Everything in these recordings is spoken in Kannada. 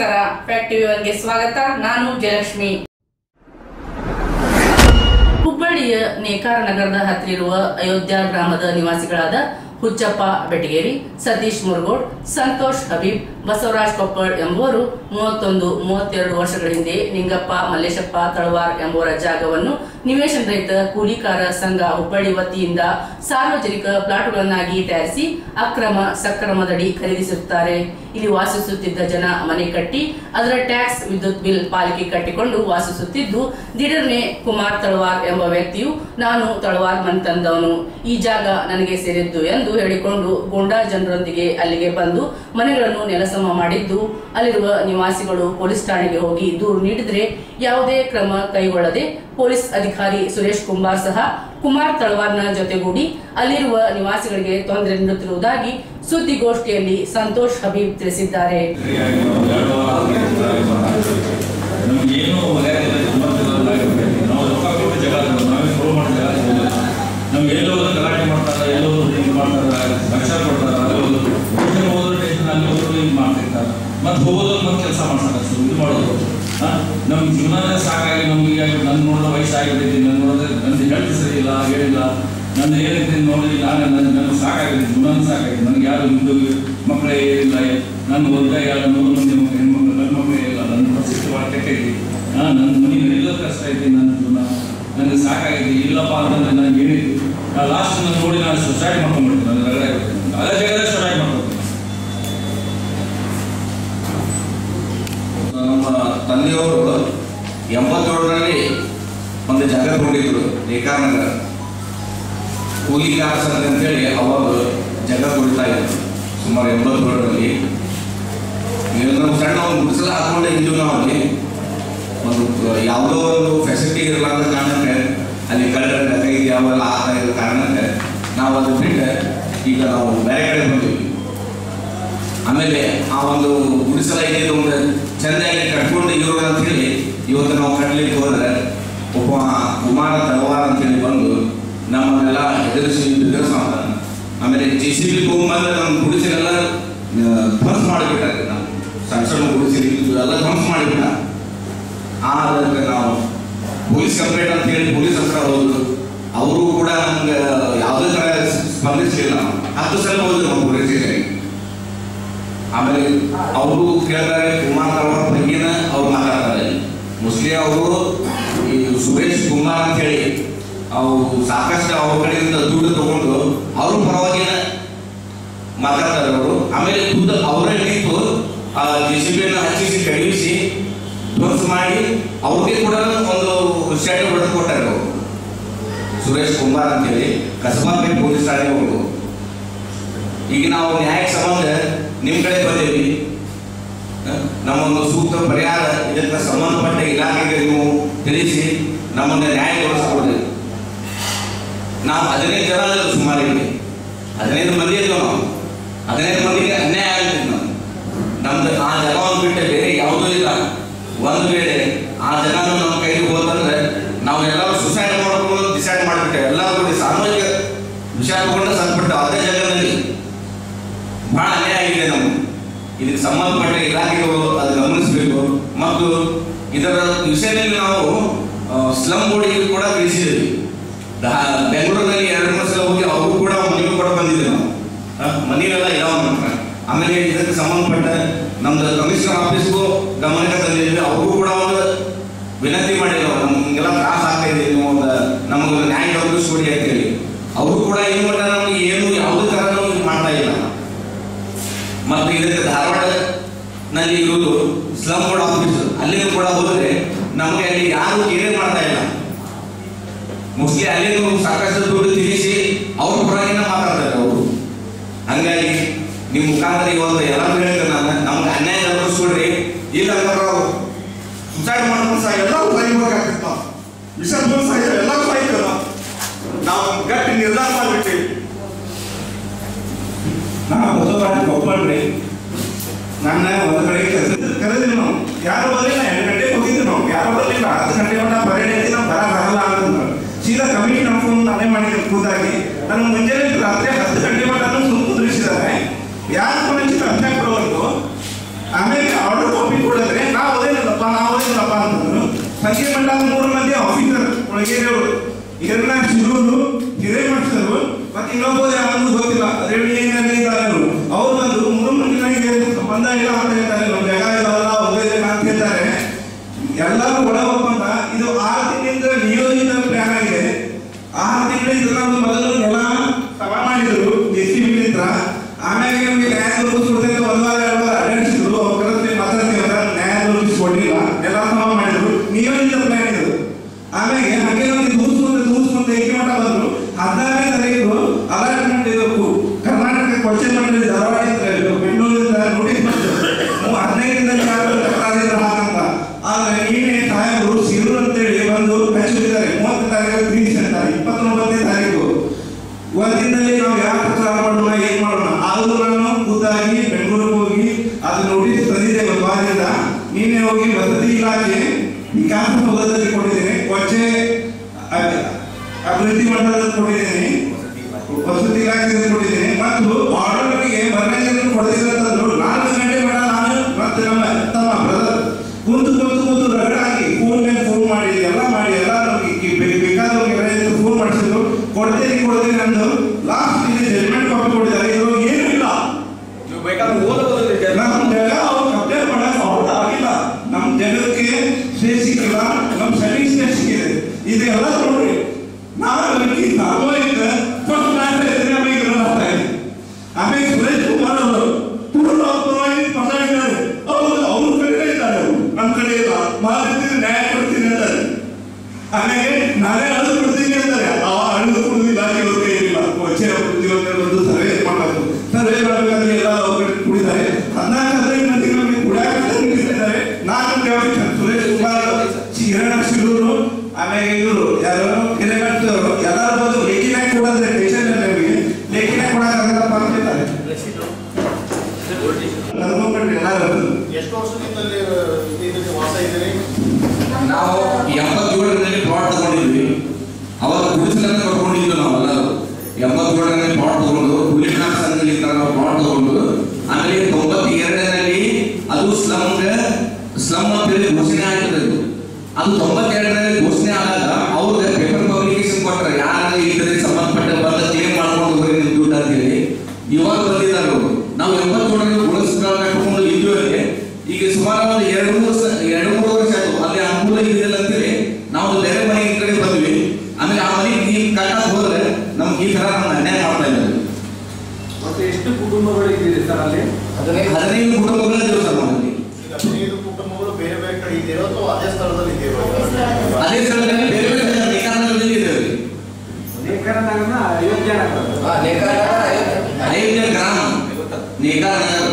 ನಮಸ್ಕಾರ ಫ್ಯಾಕ್ಟ್ ಟಿವಿ ಒನ್ಗೆ ಸ್ವಾಗತ ನಾನು ಜಯಲಕ್ಷ್ಮಿ ಹುಬ್ಬಳ್ಳಿಯ ನೇಕಾರ ನಗರದ ಹತ್ತಿರುವ ಅಯೋಧ್ಯ ಗ್ರಾಮದ ನಿವಾಸಿಗಳಾದ ಹುಚ್ಚಪ್ಪ ಬೆಟಗೇರಿ ಸತೀಶ್ ಮುರುಗೋಡ್ ಸಂತೋಷ್ ಹಬೀಬ್ ಬಸವರಾಜ್ ಕೊಪ್ಪಳ್ ಎಂಬುವರು ಮೂವತ್ತೊಂದು ಮೂವತ್ತೆರಡು ವರ್ಷಗಳ ಹಿಂದೆ ನಿಂಗಪ್ಪ ಮಲ್ಲೇಶಪ್ಪ ತಳವಾರ್ ಎಂಬುವರ ಜಾಗವನ್ನು ನಿವೇಶನ ರಹಿತ ಕೂಲಿಕಾರ ಸಂಘ ಹುಬ್ಬಳ್ಳಿ ವತಿಯಿಂದ ಸಾರ್ವಜನಿಕ ಪ್ಲಾಟ್ಗಳನ್ನಾಗಿ ತಯಾರಿಸಿ ಅಕ್ರಮ ಸಕ್ರಮದಡಿ ಖರೀದಿಸುತ್ತಾರೆ ಇಲ್ಲಿ ವಾಸಿಸುತ್ತಿದ್ದ ಜನ ಮನೆ ಕಟ್ಟಿ ಅದರ ಟ್ಯಾಕ್ಸ್ ವಿದ್ಯುತ್ ಬಿಲ್ ಪಾಲಿಕೆ ಕಟ್ಟಿಕೊಂಡು ವಾಸಿಸುತ್ತಿದ್ದು ದಿಢೀರ್ನೆ ಕುಮಾರ್ ತಳವಾರ್ ಎಂಬ ವ್ಯಕ್ತಿಯು ನಾನು ತಳವಾರ್ ಮನೆ ತಂದವನು ಈ ಜಾಗ ನನಗೆ ಸೇರಿದ್ದು ಎಂದು ಹೇಳಿಕೊಂಡು ಗೋಂಡಾ ಜನರೊಂದಿಗೆ ಅಲ್ಲಿಗೆ ಬಂದು ಮನೆಗಳನ್ನು ನೆಲಸಮ ಮಾಡಿದ್ದು ಅಲ್ಲಿರುವ ನಿವಾಸಿಗಳು ಪೊಲೀಸ್ ಠಾಣೆಗೆ ಹೋಗಿ ದೂರು ನೀಡಿದ್ರೆ ಯಾವುದೇ ಕ್ರಮ ಕೈಗೊಳ್ಳದೆ ಪೊಲೀಸ್ ಅಧಿಕಾರಿ ಸುರೇಶ್ ಕುಮಾರ್ ಸಹ ಕುಮಾರ್ ತಳವಾರ್ನ ಜೊತೆಗೂಡಿ ಅಲ್ಲಿರುವ ನಿವಾಸಿಗಳಿಗೆ ತೊಂದರೆ ನೀಡುತ್ತಿರುವುದಾಗಿ ಸುದ್ದಿಗೋಷ್ಠಿಯಲ್ಲಿ ಸಂತೋಷ್ ಹಬೀಬ್ ತಿಳಿಸಿದ್ದಾರೆ ನಮ್ಗೇನು ಮರ್ಯಾದೆ ನಾವು ರೊಕ್ಕ ಕೊಟ್ಟು ಜಗಳ ಆಡೋದು, ನಾವೇ ಪ್ರೋ ಮಾಡಿ ಜಗಳ ಆಡೋದು. ನಮ್ಗೆ ಎಲ್ಲೋ ಒಂದು ಗಲಾಟೆ ಮಾಡ್ತಾರೆ ಎಲ್ಲೋ ಒಂದು ಹಿಂಗೆ ಮಾಡ್ತಾರೆ ಲಕ್ಷ ಕೊಡ್ತಾರೆ ಅಲ್ಲಿ ಒಂದು ಟ್ಯೂಷನ್ ಹೋದ್ರೆ ಟೇಷನ್ ಅಲ್ಲಿ ಹೋದ್ರು ಹಿಂಗೆ ಮಾಡ್ತಿರ್ತಾರೆ ಮತ್ತೆ ಹೋಗೋದು ಮತ್ತೆ ಕೆಲಸ ಮಾಡ್ತಾರೆ ಸೊ ಇದು ಮಾಡೋದು ಹಾ? ನಮ್ ಜೀವನನೇ ಸಾಕಾಗಿ ನಮ್ಗೆ ಈಗ ನನ್ನ ನೋಡಿದ ವಯಸ್ಸಾಗಿರ್ತೈತಿ ನನ್ನ ನೋಡಿದ್ರೆ ನನ್ನ ಹೆಲ್ತ್ ಸರಿ ಇಲ್ಲ ಹೇಳಿಲ್ಲ ನನ್ನ ಏನೈತಿ ನೋಡಿ ನಾನು ನನ್ನ ನನಗೆ ಸಾಕಾಗಿದೆ ಜೀವನ ಸಾಕಾಗಿದೆ ನನಗೆ ಯಾರು ಮುಂದೆ ಮಕ್ಕಳೇ ಇಲ್ಲ ನನ್ನ ವರ್ಗ ಯಾರು ನೂರು ಮಂದಿ ಮಕ್ಕಳು ಹೆಣ್ಮಕ್ಳು ನನ್ನ ಮಕ್ಕಳೇ ಇಲ್ಲ ನನ್ನ ಪರಿಸ್ಥಿತಿ ಭಾಳ ಕೆಟ್ಟೈತಿ ಹಾ ನನ್ನ ಮನೆ ನಡೆಯೋದು ಕಷ್ಟ ಐತಿ ನನ್ನ ಜೀವನ ನನಗೆ ಸಾಕಾಗಿದೆ ಇಲ್ಲಪ್ಪ ಅಂತಂದ್ರೆ ನನಗೆ ಏನಿದೆ ನಾ ಲಾಸ್ಟ್ ನಾನು ನೋಡಿ ನಾನು ಸುಸೈಡ್ ಮಾಡ್ಕೊಂಡ್ಬಿಡ್ತೀನಿ ನನ್ನ ರಗಡೆ ಅದೇ ಜಾಗದಾಗ ಸುಸೈಡ್ ಮಾಡ್ಕೊತೀನಿ ನಮ್ಮ ತಂದೆಯವರು ಎಂಬತ್ತೇಳರಲ್ಲಿ ಒಂದು ಜಾಗ ತಗೊಂಡಿದ್ರು ರೇಖಾನಗರ ಕೂಲಿ ಕಾರ್ಸ್ ಅಂತೇಳಿ ಅವಾಗ ಜಾಗ ಕೊಡ್ತಾ ಇದ್ರು ಸುಮಾರು ಎಂಬತ್ತೇಳರಲ್ಲಿ ಈಗ ನಾವು ಸಣ್ಣ ಒಂದು ಗುಡಿಸಲ ಹಾಕೊಂಡೆ ಇದ್ವು ನಾವು ಅಲ್ಲಿ ಒಂದು ಯಾವುದೋ ಒಂದು ಫೆಸಿಲಿಟಿ ಇರಲಾರ್ದ ಕಾರಣಕ್ಕೆ ಅಲ್ಲಿ ಕಳ್ಳರ ಡಕೈತಿ ಅವೆಲ್ಲ ಆಗ್ತಾ ಇರೋ ಕಾರಣಕ್ಕೆ ನಾವು ಅದು ಬಿಟ್ಟು ಈಗ ನಾವು ಬೇರೆ ಕಡೆ ಬಂದಿವಿ ಆಮೇಲೆ ಆ ಒಂದು ಗುಡಿಸಲ ಇದ್ದಿದ್ದು ಒಂದು ಚೆಂದಾಗಿ ಕಟ್ಕೊಂಡು ಇರೋರು ಅಂತ ಹೇಳಿ ಇವತ್ತು ನಾವು ಕಟ್ಲಿಕ್ಕೆ ಹೋದ್ರೆ ಒಬ್ಬ ಕುಮಾರ ತಲವಾರ ಅಂತೇಳಿ ಬಂದು ನಮ್ಮನ್ನೆಲ್ಲ ಎದುರಿಸಿ ಬೆದರಿಸ ಆಮೇಲೆ ಜೆ ಸಿ ಬಿ ತೊಗೊಂಬಂದು ನಮ್ಮ ಗುಡಿಸಲೆಲ್ಲ ಧ್ವಂಸ ಮಾಡಿಬಿಟ್ಟಾರೆ ನಾವು ಸಣ್ಣ ಸಣ್ಣ ಗುಡಿಸಲಿ ಎಲ್ಲ ಧ್ವಂಸ ಮಾಡಿಬಿಟ್ಟ ಆ ಅದಕ್ಕೆ ನಾವು ಪೊಲೀಸ್ ಕಂಪ್ಲೇಂಟ್ ಅಂತ ಹೇಳಿ ಪೊಲೀಸ್ ಹತ್ರ ಹೋದ್ರು ಅವರು ಕೂಡ ನಮ್ಗೆ ಯಾವುದೇ ಥರ ಸ್ಪಂದಿಸಲಿಲ್ಲ ಹತ್ತು ಸಲ ಹೋದ್ರು ನಾವು ಪೊಲೀಸ್ ಸ್ಟೇಷನ್ಗೆ ಆಮೇಲೆ ಅವರು ಕೇಳ್ತಾರೆ ಕುಮಾರ್ ಅವರ ಬಗ್ಗೆನ ಅವ್ರು ಮಾತಾಡ್ತಾರೆ ಮೋಸ್ಟ್ಲಿ ಅವರು ಈ ಸುರೇಶ್ ಕುಮಾರ್ ಅಂತ ಹೇಳಿ ಅವ್ರು ಸಾಕಷ್ಟು ಅವ್ರ ಕಡೆಯಿಂದ ದುಡ್ಡು ತಗೊಂಡು ಅವ್ರ ಪರವಾಗಿನ ಮಾತಾಡ್ತಾರೆ ಅವರು ಆಮೇಲೆ ಖುದ್ದು ಅವರೇ ನಿಂತು ಆ ಜೆ ಸಿ ಬಿಯನ್ನು ಹಚ್ಚಿಸಿ ಕಳುಹಿಸಿ ಧ್ವಂಸ ಮಾಡಿ ಅವ್ರಿಗೆ ಕೂಡ ಒಂದು ಶೆಡ್ ಹೊಡೆದು ಕೊಟ್ಟಾರೆ ಅವರು ಸುರೇಶ್ ಕುಮಾರ್ ಅಂತೇಳಿ ಕಸಬಾಪೇಟೆ ಪೊಲೀಸ್ ಠಾಣೆಗೆ ಹೋಗೋದು ಈಗ ನಾವು ನ್ಯಾಯಕ್ಕೆ ಸಂಬಂಧ ನಿಮ್ಮ ಕಡೆ ಬಂದೇವಿ ಹ? ನಮ್ಮೊಂದು ಸೂಕ್ತ ಪರಿಹಾರ ಇದಕ್ಕೆ ಸಂಬಂಧಪಟ್ಟ ಇಲಾಖೆಗೆ ನೀವು ತಿಳಿಸಿ ನಮ್ಮನ್ನು ನ್ಯಾಯ ತೋರಿಸ್ಕೊಡ್ರಿ ನಾವು ಹದಿನೈದು ಜನ ಅಲ್ಲ ಸುಮಾರು ಇಲ್ಲಿ ಹದಿನೈದು ಮಂದಿ ಇದ್ವು ನಾವು ಹದಿನೈದು ಮಂದಿಗೆ ಅನ್ಯಾಯ ಆಗ್ತಿತ್ತು ನಾವು ನಮ್ದು ಆ ಜನವನ್ನು ಬಿಟ್ಟು ಬೇರೆ ಯಾವುದೂ ಇಲ್ಲ ಒಂದು ವೇಳೆ ಆ ಜನ ನಮ್ಮ ಕೈಗೆ ಹೋದಂದ್ರೆ ನಾವು ಎಲ್ಲರೂ ಸುಸೈಡ್ ಮಾಡ್ಕೊಂಡು ಡಿಸೈಡ್ ಮಾಡಿಬಿಟ್ಟೆ ಎಲ್ಲರೂ ಕೂಡ ಸಾಮಾಜಿಕ ವಿಷಯ ತಗೊಂಡು ಸತ್ಬಿಟ್ಟು ಅದೇ ಜಾಗದಲ್ಲಿ ಬಹಳ ಅನ್ಯಾಯ ಆಗಿದೆ ನಮ್ಗೆ ಇದಕ್ಕೆ ಸಂಬಂಧಪಟ್ಟ ಇಲಾಖೆಗಳು ಅದು ಗಮನಿಸಬೇಕು ಮತ್ತು ಇದರ ವಿಷಯದಲ್ಲಿ ನಾವು ಸ್ಲಮ್ ಬೋರ್ಡಿಗೆ ಕೂಡ ತಿಳಿಸಿದ್ದೀವಿ ದ- ಬೆಂಗಳೂರಿನಲ್ಲಿ ಎರಡು ಮೂರು ಸಲ ಹೋಗಿ ಅವರು ಕೂಡ ಮನೆಗೂ ಕೂಡ ಬಂದಿದ್ದೀವಿ ನಾವು ಆ, ಮನೆಯೆಲ್ಲ ಇದಾವ ನಮ್ಮ ಹತ್ರ. ಆಮೇಲೆ ಇದಕ್ಕೆ ಸಂಬಂಧಪಟ್ಟ ನಮ್ದು ಕಮಿಷನರ್ ಆಫೀಸ್ಗೂ ಗಮನಕ್ಕೆ ತಂದಿದ್ದೀವಿ ಅವರು ಕೂಡ ಒಂದು ವಿನಂತಿ ಮಾಡಿದ್ರು ನಮ್ಗೆಲ್ಲ ತ್ರಾಸ ಆಗ್ತಾ ಇದೆ ನೀವು ಒಂದು ನಮಗೆ ನ್ಯಾಯ ಒದಗಿಸ್ಕೊಡಿ ಅಂತ ಹೇಳಿ ಅವರು ಕೂಡ ಏನು ಮಾಡ್ತಾರೆ ನಮಗೆ ಏನು ಯಾವುದೇ ಥರ ಮಾಡ್ತಾ ಇಲ್ಲ ಮತ್ತು ಇದಕ್ಕೆ ಧಾರವಾಡನಲ್ಲಿ ಇರುವುದು ಸ್ಲಮ್ ಬೋರ್ಡ್ ಆಫೀಸ್ ಅಲ್ಲಿನೂ ಕೂಡ ಹೋದರೆ ನಮಗೆ ಅಲ್ಲಿ ಯಾರು ಕೇರೆ ಮಾಡ್ತಾ ಇಲ್ಲ ಮೋಸ್ಟ್ಲಿ ಅಲ್ಲಿನೂ ಸಾಕಷ್ಟು ದುಡ್ಡು ತಿಳಿಸಿ ಅವ್ರ ಪರವಾಗಿನ ಮಾತಾಡ್ತಾರೆ ಅವರು ಹಂಗಾಗಿ ನಿಮ್ಮ ಮುಖಾಂತರ ಇವತ್ತು ಎಲ್ಲ ಹೇಳ್ತೇನೆ ನಾನು ನಮ್ಗೆ ಅನ್ಯಾಯ ತಪ್ಪಿಸ್ಕೊಡ್ರಿ ಇಲ್ಲ ಅಂದ್ರೆ ಅವ್ರು ಸುಸೈಡ್ ಮಾಡ್ಕೊಂಡು ಸಹ ಎಲ್ಲರೂ ಸಾಯ್ಬೇಕಾಗ್ತಿತ್ತು ನಾವು ವಿಷ ಸಾಯ ಎಲ್ಲರೂ ಸಾಯ್ತೇವೆ ನಾವು ನಾವು ಗಟ್ಟಿ ನಿರ್ಧಾರ ಮಾಡಿಬಿಟ್ಟಿವಿ ನಾನು ಬಸವರಾಜ್ ಒಪ್ಪಳ್ರಿ ನನ್ನ ಒಂದು ಕಡೆಗೆ ಕೆಲಸ ಕರೆದಿವಿ ನಾವು ಯಾರು ಬರಲಿಲ್ಲ ಎಂಟು ಗಂಟೆಗೆ ಹೋಗಿದ್ವಿ ನಾವು ಯಾರು ಬರಲಿಲ್ಲ ಹತ್ತು ಗಂಟೆ ಮಟ್ಟ ಪರೇಡ್ ಐತಿ ನಾವು ಬರಲ್ಲ ಅಂತಂದ್ರು ಸೀದಾ ಕಮಿಟಿ ನಮ್ಮ ಫೋನ್ ನಾನೇ ಮಾಡಿದ್ದೆ ಖುದ್ದಾಗಿ ನನಗೆ ಮುಂಜಾನೆ ರಾತ್ರಿ ಹತ್ತು ಗಂಟೆ ಮಟ್ಟ ಸುಮ್ಮನೆ ಕುದುರಿಸಿದ್ದಾರೆ ಯಾರು ಮುಂಚಿತ ಹದಿನಾಲ್ಕು ಬರೋವರೆಗೂ ಆಮೇಲೆ ಆರ್ಡರ್ ಕಾಪಿ ಕೂಡ ಸಂಖ್ಯೆ ಮಂಡ ಮೂರು ಮಂದಿ ಆಫೀಸರ್ ಒಳಗೇರಿಯವರು ಇದನ್ನ ಶಿರೂರು ಹಿರೇಮಠರು ಮತ್ತೆ ಇನ್ನೊಬ್ಬ ಯಾರು ಗೊತ್ತಿಲ್ಲ ರೇವಣಿ ಏನಾಗಿದ್ದಾರೆ ಅವರು ಅವ್ರು ಬಂದು ಮೂರು ಮಂದಿಗಳಿಗೆ ಸಂಬಂಧ ಇಲ್ಲ ಅಂತ ಹೇಳ್ತಾರೆ ನಮ್ಮ ಜಾಗ ಇಲ್ಲವಲ್ಲ ಹೋಗೋದಿಲ್ಲ ಅಂತ ಹೇಳ್ತಾರೆ ಎಲ್ಲರೂ ಒಳ ಒಪ್ಪಂದ ಇದು ಆರು ತಿಂಗಳಿಂದ ನಿಯೋಜಿತ ಪ್ಲಾನ್ ಆಗಿದೆ ಆರು ತಿಂಗಳಿಂದ ನಾವು ಮೊದಲು ನೆಲ ಸಭಾ ಮಾಡಿದ್ರು ಜೆ ಸಿ ಆಮೇಲೆ ನಮಗೆ ನ್ಯಾಯ ದೊರಕಿಸ್ಕೊಡ್ತೇನೆ ಒಂದು ವಾರ ಎರಡು ವಾರ ಅಡ್ಡಾಡಿಸಿದ್ರು ಅವ್ರ ಕರೆಸಿ ಮಾತಾಡ್ತೀವಿ ಅಂತ ನ್ಯಾಯ ದೊರಕಿಸ್ಕೊಡ್ಲಿಲ್ಲ ಎಲ್ಲ ಸಭಾ ಮಾಡಿದ್ರು ನಿಯೋಜಿತ ಪ್ಲಾನ್ ಇದು ಆಮೇಲೆ ಹಾಗೆ ನಮಗೆ ದೂಸ್ಕೊಂತ ದೂಸ್ಕೊಂತ ಏಕೆ ಮಠ ಬಂದ್ರು ಹದಿನಾರನೇ ತಾರೀಕು ಅಲಾಟ್ಮೆಂಟ್ ಇದು ಕರ್ನಾಟಕ ಕ್ವಶನ್ ಮಂಡಳಿ ಧಾರವಾಡ ಬೆಂಗಳೂರಿಂದ ನೋಟಿಸ್ ಬಂತು ಮೂ- ಹದಿನೈದರಿಂದ ಯಾರು ತಕರಾರಿಲ್ಲ ಅಂತ ಆದ್ರೆ ನಿನ್ನೆ ಸಾಹೇಬರು ಸಿರು ಅಂತೇಳಿ ಬಂದು ಮೆಚ್ಚಿದ್ದಾರೆ ಮೂವತ್ತನೇ ತಾರೀಕು ತಿಳಿಸಿ ಅಂತಾರೆ ಇಪ್ಪತ್ತೊಂಬತ್ತನೇ ತಾರೀಕು ಒಂದಿನಲ್ಲಿ ನಾವು ಯಾವ ಪ್ರಚಾರ ಮಾಡೋಣ ಏನ್ ಮಾಡೋಣ ಆದ್ರೂ ನಾನು ಖುದ್ದಾಗಿ ಬೆಂಗಳೂರಿಗೆ ಹೋಗಿ ಅದು ನೋಟಿಸ್ ತಂದಿದ್ದೇವೆ ಒಂದು ವಾರದಿಂದ ನಿನ್ನೆ ಹೋಗಿ ವಸತಿ ಇಲಾಖೆ ವಿಕಾಸ ಸೌಧದಲ್ಲಿ ಕೊಟ್ಟಿದ್ದೇನೆ ಕೊಚ್ಚೆ ಅಭಿ- ಅಭಿವೃದ್ಧಿ ಮಂಡಲದಲ್ಲಿ ಕೊಟ್ಟಿದ್ದೇನೆ ವಸತಿ ಇಲಾಖೆಯಲ್ಲಿ ಕೊಟ್ಟಿದ್ದೇನೆ ಮತ್ತು ಆರ್ಡರ್ಗೆ ಮರಣೆಯನ್ನು ಕೊಡದಿಲ್ಲಂತಂದ್ರು ನಾಲ್ಕು ಗಂಟೆ ಬೇಡ ನಾನು ಮತ್ತೆ ನಮ್ಮ ತಮ್ಮ ಬ್ರದರ್ ಕುಂತು ಕುಂತು ಕುಂತು ರಗಡಾಗಿ ಫೋನ್ ಮೇಲೆ ಫೋನ್ ಮಾಡಿ ಎಲ್ಲ ಮಾಡಿ ಎಲ್ಲ ನಮಗೆ ಬೇಕಾದವ್ರಿಗೆ ಫೋನ್ ಮಾಡಿಸಿದ್ರು ಕೊಡ್ತೇನೆ ಕೊಡ್ತೇನೆ ಅಂದು ಲಾಸ್ಟ್ ಇಲ್ಲಿ ಜಜ್ಮೆಂಟ್ ಕಾಪಿ ಕೊಟ್ಟಿದ್ದಾರೆ ಇದ್ರೊಳಗೆ ಏನೂ ಇಲ್ಲ ನೀವು ಬೇಕಾದ್ರೆ ಓದಬಹುದು ನಮ್ಮ ಜಾಗ ಅವ್ರು ಕಬ್ಜೆ ಮಾಡಕ್ ಅವ್ರು ಆಗಿಲ್ಲ ನಮ್ಮ ಜನಕ್ಕೆ ಸ್ಟೇ ಸಿಕ್ಕಿಲ್ಲ ನಮ್ಮ ಸೈನಿಕ್ ಸ್ಟೇ ಸಿಕ್ಕಿದೆ ಇದೆಲ್ಲ ನೋಡ್ರಿ ನಾವು ಅದಕ್ಕೆ ನಾವು ಈಗ ಫಸ್ಟ್ ಕ್ಲಾಸ್ ಇದ್ರೆ ನಮಗೆ ಇರೋಲ್ಲ ಆಮೇಲೆ ಸುರೇಶ್ ಕುಮಾರ್ ಅವರು ಪೂರ್ಣ ಪರವಾಗಿ ಮಾತಾಡಿದ್ದಾರೆ ಅವರು ಅವ್ರ ಕಡೆ ಇದ್ದಾರೆ ಅವರು ನಮ್ಮ ಕಡೆ ಇಲ್ಲ ಮಾಡಿದ್ರೆ ನ್ಯಾಯ ಕೊಡ್ತೀನಿ ಅಂತಾರೆ ಆಮೇಲೆ ನಾನೇ ಅಳಿದು ಕೊಡ್ತೀನಿ ಅಂತಾರೆ ಆ ಅಳಿದು ಕೊಡುದು ಇಲಾಖೆಯವ್ರ ಕೈಯಿಲ್ಲ ಕೊಚ್ಚೆ ಉದ್ಯೋಗ ಬಂದು ಸರ್ವೆ ಮಾಡಬೇಕು ಸರ್ವೆ ಮಾಡಬೇಕಾದ್ರೆ ಎಲ್ಲ ಅವ್ರ ಕಡೆ ಕುಡಿದ್ದಾರೆ ಹದಿನಾಲ್ಕು ಹದಿನೈದು ಮಂದಿ ನಮಗೆ ಕುಡಿಯಾಕ ನಿಲ್ಲಿಸಿದ್ದಾರೆ ನಾಲ್ಕು ದೇವರಿಗೆ ಸುರೇಶ್ ಕುಮಾರ್ ಕಿರಣ ಶಿರೂರು ಆಮೇಲೆ ಇವರು ಯಾರು ಹಿರೇಮಠ್ ಎಲ್ಲರೂ ಬಂದು ಲೇಖಿನ ಕೊಡೋದ್ರೆ ಪೇಷಂಟ್ ನಮಗೆ ಲೇಖಿನ ಕೊಡಕ್ಕಾಗಲ್ಲಪ್ಪ ಅಂತ ಹೇಳ್ತಾರೆ ನರ್ಮಪಟ್ಟಿ ಎಲ್ಲರೂ ಎಷ್ಟು ವರ್ಷದಿಂದ ಅಲ್ಲಿ ಇದಕ್ಕೆ ವಾಸ ಇದ್ದೀರಿ ನಾವು ಎಂಬತ್ತೇಳರಲ್ಲಿ ಪ್ಲಾಟ್ ತಗೊಂಡಿದ್ವಿ ಅವಾಗ ಗುಡಿಸಲನ್ನ ಕಟ್ಕೊಂಡಿದ್ವಿ ನಾವೆಲ್ಲರೂ ಎಂಬತ್ತೇಳರಲ್ಲಿ ಪ್ಲಾಟ್ ತಗೊಂಡು ಹುಲಿನಾಥ್ ಸಂಘದಿಂದ ನಾವು ಪ್ಲಾಟ್ ತಗೊಂಡು ಆಮೇಲೆ ತೊಂಬತ್ತೆರಡರಲ್ಲಿ ಅದು ಸ್ಲಮ್ ಸ್ಲಮ್ ಅಂತೇಳಿ ಘೋಷಣೆ ಆಗ್ತದೆ ಅದು ಅದು ತೊಂಬತ್ತೆರಡರಲ್ಲಿ ಘೋಷಣೆ ಆದಾಗ ಅವ್ರಿಗೆ ಪೇಪರ್ ಪಬ್ಲಿಕೇಶನ್ ಕೊಟ್ಟರೆ ಯಾರು ಇದಕ್ಕೆ ಸಂಬಂಧಪಟ್ಟ ಬಂದ ಕ್ಲೇಮ್ ಮಾಡ್ಕೊಂಡು ಹೋಗಿ ನಿಮ್ ದುಡ್ಡು ಅಂತೇಳಿ ಇವಾಗ ಬಂದಿದ್ದಾರೆ ಅವರು ನಾವು ಎಂಬತ್ತೇಳರಲ್ಲಿ ಗುಡಿಸಲ ಕಟ್ಕೊಂಡು ಇದ್ವಿ ಈಗ ಸುಮಾರು ಒಂದು ಎರಡು ಮೂರು ಸ- ಎರಡು ಮೂರು ವರ್ಷ ಆಯ್ತು ಅಲ್ಲಿ ಅನುಕೂಲ ಇದಿಲ್ಲ ಅಂತೇಳಿ ನಾವು ಬೇರೆ ಮನೆ ಈ ಕಡೆ ಬಂದ್ವಿ ಆಮೇಲೆ ಆ ಮನೆಗೆ ನೀವು ಕಟ್ಟಕ್ ಹೋದ್ರೆ ನಮ್ಗೆ ಈ ತರ ನಮ್ಗೆ ಅನ್ಯಾಯ ಮಾಡ್ತಾ ಇದ್ದಾರೆ ಮತ್ತೆ ಎಷ್ಟು ಕುಟುಂಬಗಳು ಇದ್ದೀರಿ ಸರ್ ಅಲ್ಲಿ ಹದಿನೈದು ಕುಟುಂಬಗಳ ಇದ್ದೀವಿ ಸರ್ ನಮ್ಮಲ್ಲಿ ಈಗ ಹದಿನೈದು ಕುಟುಂಬಗಳು ಬೇರೆ ಬೇರೆ ಕಡೆ ಇದ್ದೀರೋ ಅಥವಾ ಅದೇ ಸ್ಥಳದಲ್ಲಿ ಇದ್ದೀರೋ ಅದೇ ಸ್ಥಳದಲ್ಲಿ ಬೇರೆ ಬೇರೆ ನೇಕಾರದಲ್ಲಿ ಇದ್ದೇವೆ ನೇಕಾರ ನಗರನ ಅಯೋಧ್ಯ ನಗರ ಅಯೋಧ್ಯ ಗ್ರಾಮ ನೇಕಾರ ನಗರ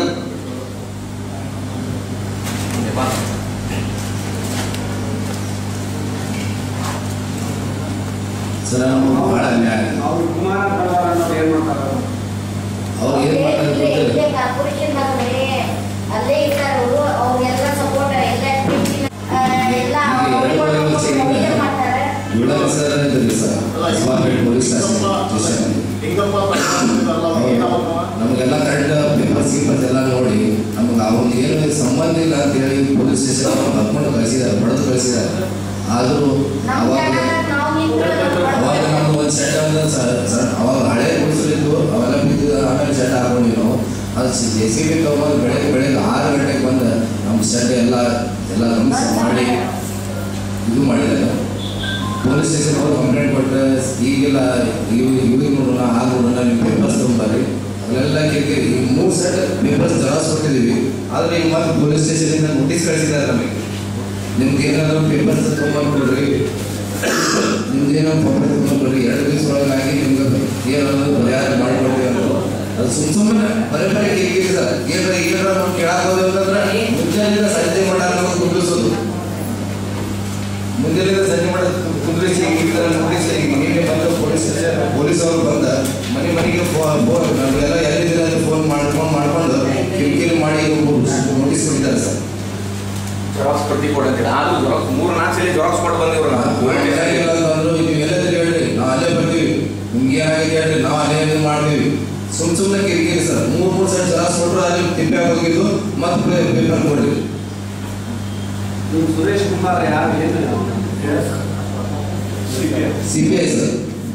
ಸರ್ ನಮ್ಗೆ ಬಹಳ ಅನ್ಯಾಯ ಆಗಿದೆ. ಅವ್ರು ಕುಮಾರ ಪ್ರಭಾರ ಅನ್ನೋರು ಏನ್ ಮಾಡ್ತಾರೆ ಅವ್ರು ಏನು ಮಾಡ್ತಾರೆ ಗೊತ್ತಿಲ್ಲ ಇಲ್ಲೇ ಕಾರ್ಪೊರೇಷನ್ ದಾಗಲೇ ಅಲ್ಲೇ ಇದ್ದಾರೆ ಅವರು ಅವ್ರಿಗೆಲ್ಲ ಸಪೋರ್ಟ್ ಎಲ್ಲ activity, ಆ, ಎಲ್ಲ ಈಗ ಎರಡು ಅವ್ರಿಗೆ ವರ್ಷ ಅವ್ರಿಗೆ ಹಿಂದೆ ಮಾಡ್ತಾರೆ ಏಳನೇ ಸರ್ ಇದ್ರಿ ಸರ್ ಸ್ವಾಮಿ ಪೊಲೀಸ್ ಸ್ಟೇಷನ್ ಲಿಂಗಪ್ಪ ಪರಿವಾರದಲ್ಲ ಏನಾವಲ್ಲ ನಮಗೆಲ್ಲ ಕರೆಕ್ಟ್ ಪೇಪರ್ಸ್ ಗೀಪರ್ಸ್ ಎಲ್ಲ ನೋಡಿ ನಮ್ಗೆ ಅವ್ರಿಗೆ ಏನು ಸಂಬಂಧ ಇಲ್ಲ ಅಂತ ಹೇಳಿ ಪೊಲೀಸ್ ಸ್ಟೇಷನ್ ಅವ್ರು ಕರ್ಕೊಂಡು ಕಳಿಸಿದ್ದಾರೆ ಹೊಡೆದು ಕಳಿಸಿದ್ದಾರೆ ಆದರೂ ನಮ್ಮ ಅವಾಗ ಜಾಗ ನಾವು ಅವಾಗ ನಿಂತ್ರೆ ನಮ್ದು ಒಂದು ಸೆಟ್ ಅಂದ್ರೆ ಸರ್ ಸರ್ ಅವಾಗ ಹಳೆ ಗುಡಿಸಲಿದ್ದು ಅವೆಲ್ಲ ಬಿದ್ದು ಆಮೇಲೆ ಸೆಟ್ ಹಾಕೊಂಡ್ವಿ ನಾವು ಅದು ಜೆ ಸಿ ಬಿ ತಗೊಂಡು ಬೆಳಗ್ಗೆ ಬೆಳಗ್ಗೆ ಆರು ಗಂಟೆಗೆ ಬಂದು ನಮ್ಮ ಸೆಟ್ ಎಲ್ಲ ಎಲ್ಲ ಗಮನಿಸಿ ಮಾಡಿ ಇದು ಮಾಡಿದ್ದಾರೆ ಪೊಲೀಸ್ ಸ್ಟೇಷನ್ ಅವ್ರು ಕಂಪ್ಲೇಂಟ್ ಕೊಟ್ಟರೆ ಈಗೆಲ್ಲ ಇವ್ ಇವ್ರಿಗೆ ನೋಡೋಣ ಆಗ ನೋಡೋಣ ನೀವು ಪೇಪರ್ಸ್ ತೊಗೊಂಬರ್ರಿ ಅಲ್ಲೆಲ್ಲ ಕಿರಿಕಿರಿ ಈಗ ಮೂರು ಸೆಟ್ ಪೇಪರ್ಸ್ ಜೆರಾಕ್ಸ್ ಕೊಟ್ಟಿದ್ದೀವಿ ಆದರೆ ಈಗ ಮತ್ತೆ ಪೊಲೀಸ್ ಸ್ಟೇಷನಿಂದ ನೋಟಿಸ್ ಕಳಿಸಿದ್ದಾರೆ ನಮಗೆ ನಿಮ್ಗೆ ಏನಾದರೂ ಪೇಪರ್ಸ್ ತೊಗೊಂಬರ್ಬಿಡ್ರಿ ನಿಮ್ದು ಏನೋ ಪೇಪರ್ ತೊಗೊಂಡ್ಬರ್ರಿ ಎರಡು ದಿವಸ ಒಳಗಾಗಿ ನಿಮ್ಗೆ ಏನಾದರೂ ಪರಿಹಾರ ಮಾಡಿಕೊಡ್ತೀವಿ ಅಂತ ಅದು ಸುಮ್ ಸುಮ್ಮನೆ ಬರೀ ಬರೀ ಕಿರಿಕಿರಿ ಸರ್ ಏನಾರ ಏನಾರ ನಾವು ಕೇಳಕ್ಕೆ ಹೋದೆವು ಅಂತಂದ್ರೆ ಮುಂಜಾನೆಯಿಂದ ಸಂಜೆ ಮಟ್ಟ ನಮಗೆ ಕುಂದಿಸೋದು ಮುಂಜಾನೆಯಿಂದ ಸಂಜೆ ಮಟ್ಟ ಕುಂದ್ರಿಸಿ ಈ ಥರ ನೋಟಿಸ್ ಈಗ ನಿನ್ನೆ ಬಂದ ಪೊಲೀಸ್ ಸ್ಟೇಷನ್ ಪೊಲೀಸ್ ಅವರು ಬಂದ ಮನೆ ಮನೆಗೆ ಫೋನ್ ನಾವೆಲ್ಲ ಎಲ್ಲಿದ್ದೀರ ಅಂತ ಫೋನ್ ಮಾಡ್ಕೊಂಡು ಮಾಡ್ಕೊಂಡು ಕಿರಿಕಿರಿ ಮಾಡಿ ನೋಟಿಸ್ ಕೊಟ್ಟಿದ್ದಾರೆ ಸರ್ ಜೆರಾಕ್ಸ್ ಪ್ರತಿ ಕೊಡಂತೀರ ಆದ್ರೂ ಜೆರಾಕ್ಸ್ ಮೂರು ನಾಲ್ಕು ಸಲ ಜೆರಾಕ್ಸ್ ಕೊಟ್ಟು ಬಂದಿವ್ರು ನಾವು ಅಂದ್ರು ನೀವು ಎಲ್ಲದಿರಿ ಹೇಳ್ರಿ ನಾವು ಅಲ್ಲೇ ಬರ್ತೀವಿ ನಿಮ್ಗೆ ಏನಾಗಿದೆ ಹೇಳ್ರಿ ನಾವು ಅಲ್ಲೇ ಇದು ಮಾಡ್ತೀವಿ ಸುಮ್ ಸುಮ್ಮನೆ ಕಿರಿಕಿರಿ ಸರ್ ಮೂರು ಮೂರು ಸೆಟ್ ಜೆರಾಕ್ಸ್ ಕೊಟ್ಟರು ಅಲ್ಲಿ ತಿಪ್ಪೆ ಹೋಗಿದ್ದು ಮತ್ತೆ ಪೇಪರ್ ಕೊಡ್ರಿ ನೀವು ಸುರೇಶ್ ಕುಮಾರ್ ಯಾರು ಏನು ಸಿ ಪಿ ಐ ಸರ್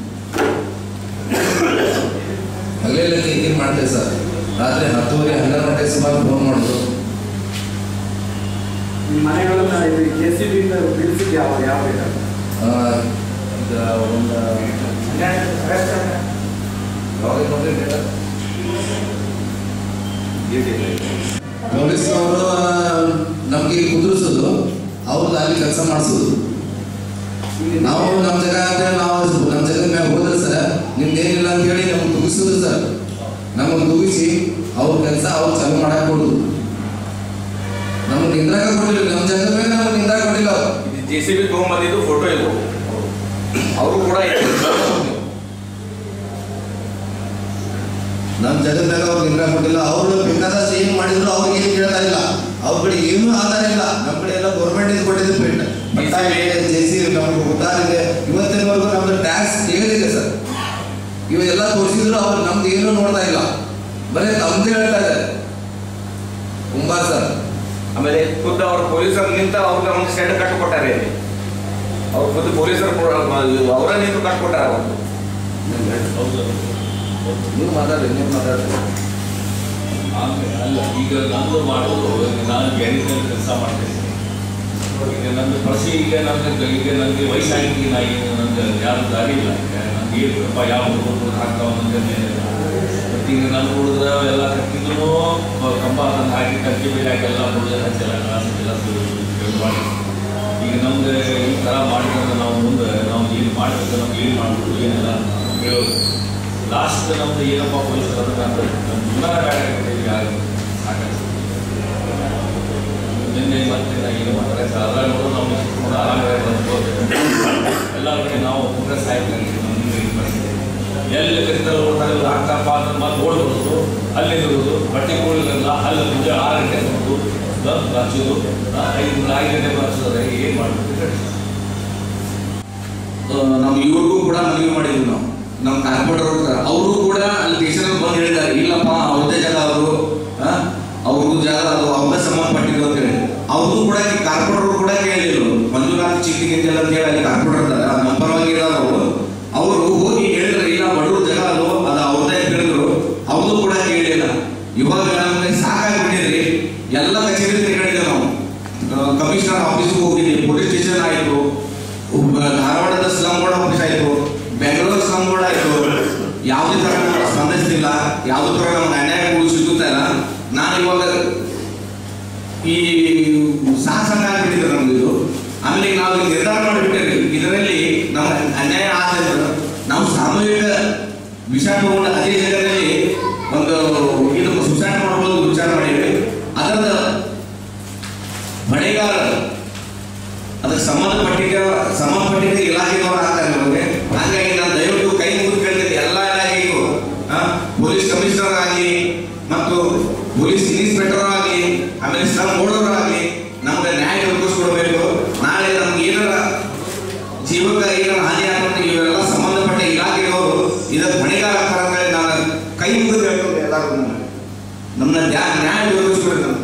ಹಗಲೆಲ್ಲ ಕ್ಲೀನಿಂಗ್ ಮಾಡ್ತೇವೆ ಸರ್ ರಾತ್ರಿ ಹತ್ತುವರೆ ಹನ್ನೆರಡು ಗಂಟೆ ಸುಮಾರು ಫೋನ್ ಮಾಡೋದು ಈ ಮನೆಗಳನ್ನ ಇದು ಜೆ ಸಿ ಬಿ ಬೀಳಿಸಿದ್ದು ಯಾವ ಯಾವ ಏರಿಯಾ? ಆ, ಈಗ ಒಂದು ಯಾವಾಗ ನೋಡ್ರಿ ಡೇಟಾ? ಪೊಲೀಸ್ನವರು ನಮಗೆ ಕುದುರಿಸೋದು ಅವ್ರದ್ದು ಅಲ್ಲಿ ಕೆಲಸ ಮಾಡಿಸೋದು ನಾವು ನಮ್ಮ ಜಾಗ ಅಂತ ನಾವು ನಮ್ಮ ಜಾಗ ಮ್ಯಾಗ ಹೋದ್ರೆ ಸರ್ ನಿಮ್ದು ಏನಿಲ್ಲ ಅಂತ ಹೇಳಿ ನಮ್ಗೆ ತುಗಿಸೋದು ಸರ್ ನಮಗೆ ತುಗಿಸಿ ಅವ್ರ ಕೆಲಸ ಅವ್ರು ಚಾಲು ಮಾಡಕ್ ಕೊಡುದು ನಮ್ಗೆ ನಿಂದ್ರಾಕ ಕೊಡಲಿಲ್ಲ ನಮ್ಮ ಜಾಗ ಮೇಲೆ ನಮ್ಗೆ ನಿಂದ್ರಾಕ ಕೊಡಲಿಲ್ಲ ಅವ್ರು ಜೆ ಸಿ ಬಿ ತೊಗೊಂಬಂದಿದ್ದು ಫೋಟೋ ಇದು ಅವರು ಕೂಡ ನಮ್ಮ ಜಗತ್ತಾಗ ಅವ್ರು ನಿಂದ್ರಾಕ ಕೊಟ್ಟಿಲ್ಲ ಅವರು ಬೇಕಾದಷ್ಟು ಏನು ಮಾಡಿದ್ರು ಅವ್ರಿಗೆ ಏನು ಕೇಳ್ತಾ ಇಲ್ಲ ಅವ್ರ ಕಡೆ ಏನೂ ಆಧಾರ ಇಲ್ಲ ನಮ್ಮ ಕಡೆ ಎಲ್ಲ ಗೌರ್ಮೆಂಟ್ ಇದು ಕೊಟ್ಟಿದ್ದು ಪೇಂಟ್ ಜೆ ಸಿ ನಮ್ಗೆ ಉದಾಹರಣೆ ಇವತ್ತಿನವರೆಗೂ ನಮ್ದು ಟ್ಯಾಕ್ಸ್ ತೆಗೆದಿದೆ ಸರ್ ಇವೆಲ್ಲ ತೋರಿಸಿದ್ರು ಅವ್ರು ನಮ್ದು ಏನೂ ನೋಡ್ತಾ ಇಲ್ಲ ಬರೀ ತಮ್ದು ಹೇಳ್ತಾ ಇದ್ದಾರೆ ಕುಂಬಾರ್ ಸರ್ ಆಮೇಲೆ ಖುದ್ದು ಅವ್ರ ಪೊಲೀಸರು ನಿಂತ ಅವ್ರಿಗೆ ಒಂದು ಶೆಡ್ ಕಟ್ಟಿಕೊಟ್ಟಾರೆ ಇಲ್ಲಿ ಅವ್ರು ಖುದ್ದು ಪೊಲೀಸರು ಅವರ ನಿಂತು ಕಟ್ಕೊಟ್ಟಾರ ಅವತ್ತು ನೀವು ಮಾತಾಡ್ರಿ ನೀವು ಮಾತಾಡ್ರಿ ಆಮೇಲೆ ಅಲ್ಲ ಈಗ ನಂದು ಮಾಡೋದು ನಾನು ಗ್ಯಾರೇಜ್ನಲ್ಲಿ ಕೆಲಸ ಮಾಡ್ತೀನಿ ಈಗ ನಂದು ಪ್ರಸಿ ಈಗ ನನಗೆ ಈಗ ನನಗೆ ವಯಸ್ಸಾಗಿ ನಾ ಏನು ನನಗೆ ಯಾರು ದಾರಿ ಇಲ್ಲ ಈಗ ನನಗೆ ಏನಪ್ಪ ಯಾವ ಹುಡುಗರು ಹಾಕ್ತಾವ ನನಗೆ ಮತ್ತು ಈಗ ನನ್ನ ಹುಡುಗರ ಎಲ್ಲ ಕಟ್ಟಿದ್ರು ಕಂಬ ತಂದು ಹಾಕಿ ಕಟ್ಟಿ ಬೇರೆ ಹಾಕಿ ಎಲ್ಲ ಹುಡುಗರ ಹಚ್ಚೆಲ್ಲ ಕ್ಲಾಸ್ ಎಲ್ಲ ಇದು ಮಾಡಿ ಈಗ ನಮ್ಗೆ ಈ ಥರ ಮಾಡಿದ್ರೆ ನಾವು ಮುಂದೆ ನಾವು ಏನು ಮಾಡಬೇಕು ನಮ್ಗೆ ಏನು ಮಾಡಬೇಕು ಏನೆಲ್ಲ ಹೇಳೋದು ಲಾಸ್ಟ್ ನಮ್ದು ಏನಪ್ಪ ಪೊಲೀಸರು ಅಂದ್ರೆ ನಮ್ಮ ಜೀವನ ಬ್ಯಾಡ ಸಾಕಾಗ್ತದೆ ನಿನ್ನೆ ಮತ್ತೆ ನಾ ಏನು ಮಾತಾಡಕ್ಕೆ ಅದ್ರ ನೋಡು ನಾವು ನೋಡು ಆರಾಮಾಗಿ ಬಂದ್ಬೋದು ಎಲ್ಲ ಕಡೆ ನಾವು ಪ್ರೋಗ್ರೆಸ್ ಆಯ್ತು ಎಲ್ಲಿ ಕರಿತಾರೆ ಹೋಗ್ತಾರೆ ಇವ್ರು ಹಾಕ್ತಪ್ಪ ಅಂತ ಮತ್ತೆ ಓಡ್ಬರೋದು ಅಲ್ಲಿ ಇರೋದು ಬಟ್ಟೆ ಕೊಡಲಿಲ್ಲ ಅಲ್ಲಿ ಮುಂಜೆ ಆರು ಗಂಟೆ ಬಂದು ಹಚ್ಚೋದು ಐದು ಐದು ಗಂಟೆ ಬರ್ಸೋದ್ರೆ ಏನು ಮಾಡ್ಬೇಕು ನಮ್ಮ ಇವ್ರಿಗೂ ಕೂಡ ಮನವಿ ಮಾಡಿದ್ವಿ ನಾವು ನಮ್ಮ ಕಾರ್ಪೊರೇಟರ್ ಅವರು ಕೂಡ ಅಲ್ಲಿ ಸ್ಟೇಷನ್ ಬಂದು ಹೇಳಿದ್ದಾರೆ ಇಲ್ಲಪ್ಪ ಅವ್ರದ್ದೇ ಜಾಗ ಅವರು ಅವ್ರದ್ದು ಜಾಗ ಅದು ಅವ್ರದ್ದೇ ಸಂಬಂಧಪಟ್ಟಿದ್ದು ಅಂತ ಹೇಳಿ ಅವ್ರದ್ದು ಕೂಡ ಕಾರ್ಪೊರೇಟರ್ ಕೂಡ ಕೇಳಿದ್ರು ಮಂಜುನಾಥ್ ಚಿಟ್ಟಿಗೆ ಅಂತ ಹೇಳಿ ಅಲ್ಲಿ ಕಾರ್ಪೊರೇಟರ್ ಇದ್ದಾರೆ ನಮ್ಮ ಪರವಾಗಿ ಇರೋರು ಅವರು ಹೋಗಿ ಹೇಳಿದ್ರೆ ಇಲ್ಲ ಬಡವ್ರ ಜಾಗ ಅದು ಅದು ಅವ್ರದ್ದೇ ಅಂತ ಹೇಳಿದ್ರು ಅವ್ರದ್ದು ಕೂಡ ಕೇಳಿಲ್ಲ ಇವಾಗ ನಮಗೆ ಸಾಕಾಗ್ಬಿಟ್ಟಿದ್ರಿ ಎಲ್ಲ ಕಚೇರಿ ತಿರುಗಾಡಿದ್ವಿ ನಾವು ಕಮಿಷನರ್ ಆಫೀಸ್ಗೆ ಹೋಗಿದ್ವಿ ಪೊಲೀಸ್ ಸ್ಟೇಷನ್ ಆಯಿತು ಧಾರವಾಡದ ಸ್ಲಮ್ಗಳ ಆಫೀಸ್ ಆಯಿತು ಬೆಂಗಳೂರು ಸ್ಲಮ್ಗಳ ಆಯಿತು ಯಾವುದೇ ಥರ ನಮ್ಗೆ ಸ್ಪಂದಿಸ್ತಿಲ್ಲ ಯಾವುದೇ ಥರ ನಮ್ಗೆ ಅನ್ಯಾಯಗಳು ಸಿಗುತ್ತಾ ಇಲ್ಲ ನಾನು ಇವಾಗ ಈ ಸಾಹಸಂಗ ಆಗ್ಬಿಟ್ಟಿದೆ ನಮ್ದು ಇದು ಆಮೇಲೆ ಈಗ ನಾವು ಈಗ ನಿರ್ಧಾರ ಮಾಡಿಬಿಟ್ಟೇವೆ ಇದರಲ್ಲಿ ನಮ್ಮ ಅನ್ಯಾಯ ಆದ ನಾವು ಸಾಮೂಹಿಕ ವಿಷ ತಗೊಂಡು ಅದೇ ಜಾಗದಲ್ಲಿ ಒಂದು ಇದು ಸುಸೈಡ್ ಮಾಡ್ಬೋದು ವಿಚಾರ ಮಾಡಿದ್ವಿ ಅದರ ಹೊಣೆಗಾರ ಅದಕ್ಕೆ ಸಂಬಂಧಪಟ್ಟಿದ್ದ ಸಂಬಂಧಪಟ್ಟಿದ್ದ ಇಲಾಖೆದವರು ಆಗ್ತಾರೆ ನಮಗೆ ಹಾಗಾಗಿ ನಾನು ದಯವಿಟ್ಟು ಕೈ ಮುಗಿದು ಕೇಳ್ತೀನಿ ಎಲ್ಲ ಇಲಾಖೆಗೂ ಆ, ಪೊಲೀಸ್ ಕಮಿಷನರ್ ಆಗಲಿ ಮತ್ತು ಪೊಲೀಸ್ ಇನ್ಸ್ಪೆಕ್ಟರ್ ಆಗಲಿ ಆಮೇಲೆ ಶ್ರಮ ಓಡೋರಾಗಲಿ ನಮ್ಗೆ ನ್ಯಾಯ ಒದಗಿಸ್ಕೊಡ್ಬೇಕು ನಾಳೆ ನಮ್ಗೆ ಏನಾರ ಜೀವಕ್ಕೆ ಏನಾರ ಹಾನಿ ಆಗ್ತದೆ ಇವೆಲ್ಲ ಸಂಬಂಧಪಟ್ಟ ಇಲಾಖೆಯವರು ಇದಕ್ಕೆ ಹೊಣೆಗಾರ ಆಗ್ತಾರೆ ಅಂತ ಹೇಳಿ ನಾನು ಕೈ ಮುಗಿದು ಹೇಳ್ಕೊಂಡು ಎಲ್ಲರೂ ನಮ್ಮನ್ನ ನ್ಯಾಯ ನ್ಯಾಯ ಒದಗಿಸ್ಕೊಡ್ಬೇಕು ನಮ್ಗೆ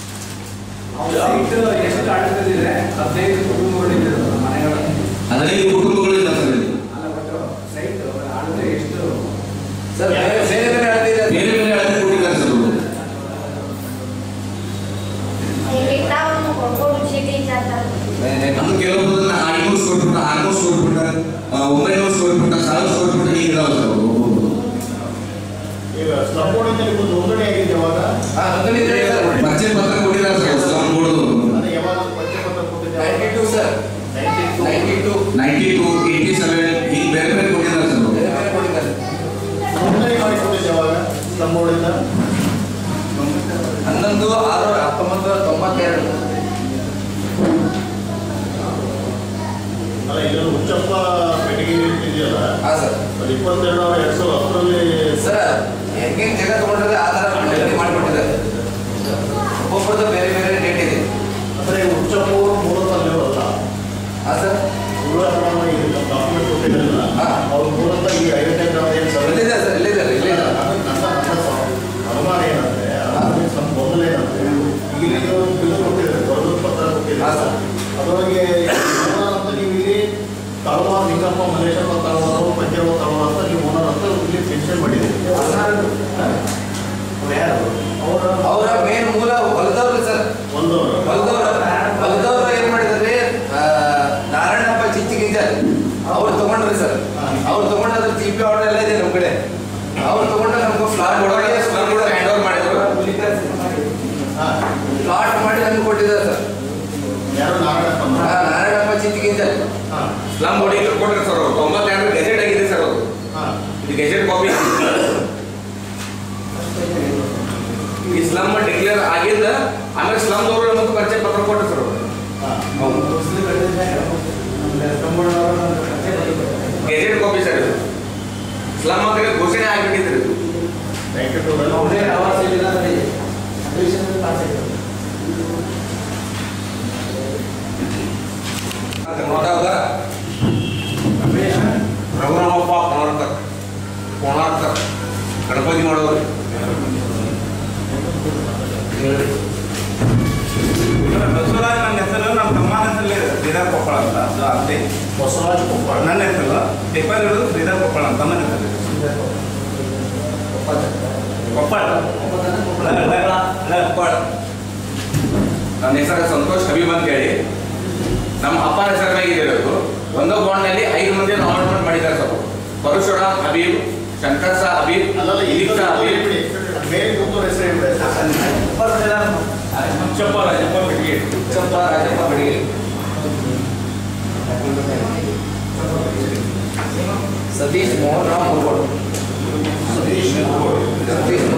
ಸೈಟ್ ಎಷ್ಟು ಆಡಳಿತದಿದೆ ಹದಿನೈದು ಕುಟುಂಬಗಳಿದೆ ಮನೆಗಳು ಹದಿನೈದು ಕುಟುಂಬಗಳಿಂದ ಸರ್ ಇಲ್ಲಿ. ಅಲ್ಲ ಒಟ್ಟು ಸೈಟ್ ಆಡಳಿತ ಎಷ್ಟು ಸರ್ ಬೇರೆ ಬೇರೆ ಬೇರೆ ಹೇಳ್ತಿದ್ದಾರೆ. ಬೇರೆ ಬೇರೆ ಅಳತೆ ಕೊಟ್ಟಿದ್ದಾರೆ ಸರ್ ಅವರು ಇಲ್ಲಿ ತಾವು ಕೊಡ್ಕೊಂಡು ಚೀಟಿ ಇದ್ದಾರೆ ನಮ್ಮ ಕೆಲವೊಂದನ್ನ ಐನೂರು ಸ್ಕ್ವೇರ್ ಫೀಟ್ ಆರ್ನೂರು ಸ್ಕ್ವೇರ್ ಫೀಟ್ ಒಂಬೈನೂರು ಸ್ಕ್ವೇರ್ ಫೀಟ್ ಸಾವಿರ ಸ್ಕ್ವೇರ್ ಫೀಟ್ ಹೀಗೆ ಇದಾವೆ ಸರ್ ಅವು ಒಬ್ಬೊಬ್ರು. ಈಗ ಸ್ಲಮ್ ಬೋರ್ಡಿಂದ ನಿಮ್ಗೆ ನೋಂದಣಿ ಆಗಿದೆ ಯಾವಾಗ ಹಾ, ನೋಂದಣಿ ಇದೆ ಸರ್. ಪರಿಚಯ ಪತ್ರ ಕೊಟ್ಟಿದ್ದಾರೆ ಸರ್ ಸ್ಲಮ್ ಬೋರ್ಡ್ದು ಅದೇ ಯಾವಾಗ ಪರಿಚಯ ಪತ್ರ ಕೊಟ್ಟಿದ್ದಾರೆ 92 sir 92 ninety two eighty seven ಹಿಂಗೆ ಬೇರೆ ಬೇರೆ ಕೊಟ್ಟಿದ್ದಾರೆ ಸರ್ ಅವರು. ಬೇರೆ ಬೇರೆ ಕೊಟ್ಟಿದ್ದಾರೆ ನೋಂದಣಿ ಮಾಡಿಕೊಂಡಿದ್ದು ಯಾವಾಗ ಸ್ಲಮ್ ಬೋರ್ಡಿಂದ ಹನ್ನೊಂದು ಆರು ಹತ್ತೊಂಬತ್ತು ನೂರ ತೊಂಬತ್ತೆರಡು ಅಲ್ಲ ಇದನ್ನು ಹುಚ್ಚಪ್ಪ ಬೆಟಗಿ ಇದೆಯಲ್ಲ ಹಾ ಸರ್ ಅದು ಇಪ್ಪತ್ತೆರಡು ಎರಡ್ ಸಾವಿರದ ಹತ್ತರಲ್ಲಿ ಸರ್ ಹೆಂಗೆ ಜಾಗ ತಗೊಂಡ್ರೆ ಆ ಥರ ಡೆಲಿವರಿ ಮಾಡಿಕೊಟ್ಟಿದ್ದಾರೆ ಒಬ್ಬೊಬ್ಬರದ್ದು ಬೇರೆ ಬೇರೆ ಡೇಟ್ ಇದೆ ಅಂದ್ರೆ ಹುಚ್ಚಪ್ಪ ಅವರು ಮೂಲತಃ ಅಲ್ಲಿವಲ್ಲ ಹಾ ಸರ್ ಡಾಕ್ಯುಮೆಂಟ್ ಕೊಟ್ಟಿದ್ರಲ್ಲ ಹಾ. ಅವ್ರು ಮೂಲತಃ ಈ ಐವತ್ತನೇ ಗ್ರಾಮ ಏನು ಸರ್ ಇಲ್ಲಿದೆ ಸರ್ ಇಲ್ಲಿದೆ ಇಲ್ಲಿದೆ ನನ್ನ ನನ್ನ ಅನುಮಾನ ಏನಂದ್ರೆ ಅದಕ್ಕೆ ಸ್ವಲ್ಪ ಮೊದಲು ಏನಂದ್ರೆ ಇಲ್ಲಿ ನೀವು ಬಿಲ್ ಕೊಟ್ಟಿದ್ದಾರೆ ಬರೆದು ಪತ್ರ ಹಾ, ಕೊಟ್ಟಿದ್ದಾರೆ ಸರ್. ಅದರೊಳಗೆ ಅಂತ ನೀವು ತಳವಾರ ನಿಂಗಪ್ಪ ಮಲ್ಲೇಶಪ್ಪ ತಳವಾರು ಪಂಜರವ ತಳವಾರ ಅಂತ ನೀವು ಓನರ್ ಅಂತ ಇಲ್ಲಿ ಮೆನ್ಷನ್ ಮಾಡಿದ್ದೀರಿ ಅವ್ರು ಯಾರು ಅವರ ಮೇನ್ ಮೂಲ ಹೊಲದವ್ರು ಸರ್ ಒಂದವರು ಹೊಲದವ್ರ ಹೊಲದವ್ರು ಏನ್ ಮಾಡಿದ್ರಿ ನಾರಾಯಣಪ್ಪ ಚಿಚ್ಚಿಗಿಂಜ ಅವ್ರು ತಗೊಂಡ್ರಿ ಸರ್ ಅವ್ರು ತಗೊಂಡು ಅದ್ರ ಜಿ ಪಿ ಆರ್ಡರ್ ಎಲ್ಲ ಇದೆ ನಮ್ಮ ಕಡೆ ಅವ್ರು ತಗೊಂಡು ನಮ್ಗೆ ಫ್ಲಾಟ್ ಒಳಗೆ ಸ್ಲಮ್ ಕೂಡ ಹ್ಯಾಂಡ್ ಓವರ್ ಮಾಡಿದ್ರು ಹಾಂ ಫ್ಲಾಟ್ ಮಾಡಿ ನಮ್ಗೆ ಕೊಟ್ಟಿದ್ದಾರೆ ಸರ್ ಯಾರು ನಾರಾಯಣಪ್ಪ ಆ, ನಾರಾಯಣಪ್ಪ ಚಿಚ್ಚಿಗಿಂಜ ಹಾಂ ಸ್ಲಮ್ ಬೋರ್ಡಿಗೆ ಕೊಟ್ರಿ ಸರ್ ಅವರು ತೊಂಬತ್ತೆರಡು ಗೆಜೆಟ್ ಆಗಿದೆ ಸರ್ ಅವರು ಹಾಂ ಇದು ಗೆಜೆಟ್ ಕಾಪಿ ಈ ಸ್ಲಮ್ ಡಿಕ್ಲೇರ್ ಆಗಿಂದ ಆಮೇಲೆ ಸ್ಲಮ್ದವರು ನಮಗೆ ಪರಿಚಯ ಪತ್ರ ಕೊಟ್ಟರು ಸರ್ ಅವರು ಗೆಜೆಟ್ ಕಾಪಿ ಸರ್ ಇದು ಸ್ಲಮ್ ಅಂತ ಘೋಷಣೆ ಆಗಿಬಿಟ್ಟಿದ್ರು ಇದು ಥ್ಯಾಂಕ್ ಯು ಟು ನೋಡಾಗ ರಘುರಾಮಪ್ಪ ಕೋಣಾರ್ಕರ್ ಕೋಣಾರ್ಕರ್ ಗಣಪತಿ ಮಾಡೋರು ಬಸವರಾಜ್ ನನ್ನ ಹೆಸರು ನಮ್ಮ ತಮ್ಮನ ಹೆಸರಲ್ಲಿ ಶ್ರೀಧರ್ ಕೊಪ್ಪಳ ಅಂತ ಅದು ಅಂತೆ ಬಸವರಾಜ್ ಕೊಪ್ಪಳ ನನ್ನ ಹೆಸರು ಪೇಪರ್ ಇರೋದು ಶ್ರೀಧರ್ ಕೊಪ್ಪಳ ಅಂತ ತಮ್ಮನ ಹೆಸರು ಕೊಪ್ಪಳ ಲ- ಲ- ಲ- ಕೊಪ್ಪಳ ನನ್ನ ಹೆಸರು ಸಂತೋಷ್ ಹಬೀಬ್ ಅಂತ ಹೇಳಿ ನಮ್ಮ ಅಪ್ಪ ಹೆಸರಿನಾಗ ಇದೆ ಅದು ಒಂದೋ ಬಾಂಡ್ನಲ್ಲಿ ಐದು ಮಂದಿ ನಾಮಿನೇಟ್ ಮಾಡಿದ್ದಾರೆ ಸರ್ ಪರಶುರಾಮ್ ಹಬೀಬ್ ಶಂಕರ್ ಸಾ ಹಬೀಬ್ ಅಲ್ಲಲ್ಲ ಇಲ್ಲಿ ದೀಕ್ಷಾ ಹಬೀಬ್ ಮೇಲೆ ಕೂತವ್ರ ಹೆಸರು ಹೇಳ್ಬೇಕು ಚಪ್ಪ ರಾಜಪ್ಪ ಬೆಟ್ಟಿಗೆ ಚಪ್ಪ ರಾಜಪ್ಪ ಬೆಳಗ್ಗೆ ಸತೀಶ್ ಮೋಹನ್ ರಾಮ್ ಮುರ್ಗೋಡ್ ಸತೀಶ್ ಸತೀಶ್